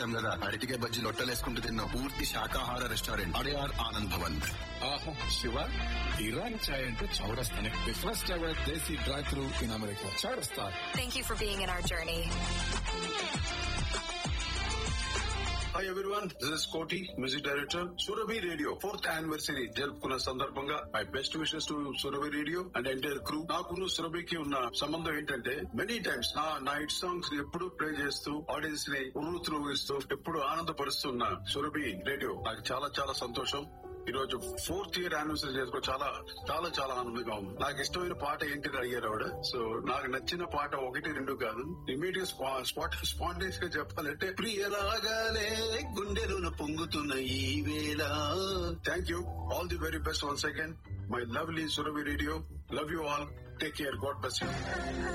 చేశాం కదా అరటికాయ బజ్జీ లొట్టలేసుకుంటూ తిన్న పూర్తి శాకాహార రెస్టారెంట్ అడియార్ ఆనంద్ భవన్ ఆహా శివ ఇరాన్ చాయ్ అంటే చౌరస్తానే the first ever desi drive through in America చౌరస్తా Thank you for being in our journey. Hi everyone this is Koti music director Surabhi radio fourth anniversary జరుపుకున్న సందర్భంగా my best wishes to Surabhi radio and entire crew నాకును సురభికి ఉన్న సంబంధం ఏంటంటే many times నా నా హిట్ సాంగ్స్ ఎప్పుడు ప్లే చేస్తూ ఆడియన్స్ ని ఉర్రూతులోగిస్తూ ఎప్పుడు ఆనందపరుస్తున్న సురభి రేడియో నాకు చాలా చాలా సంతోషం ఈ రోజు ఫోర్త్ ఇయర్ యానివర్సరీ చేసుకో చాలా చాలా చాలా ఆనందంగా ఉంది నాకు ఇష్టమైన పాట ఏంటిని అడిగారు ఆవిడ సో నాకు నచ్చిన పాట ఒకటి రెండు కాదు ఇమీడియట్ స్పాట్ స్పాంటేస్ గా చెప్పాలంటే ప్రియరాగాలే గుండెలున పొంగుతున్న ఈ వేళ thank you all the very best one second my lovely Surabhi radio love you all take care God best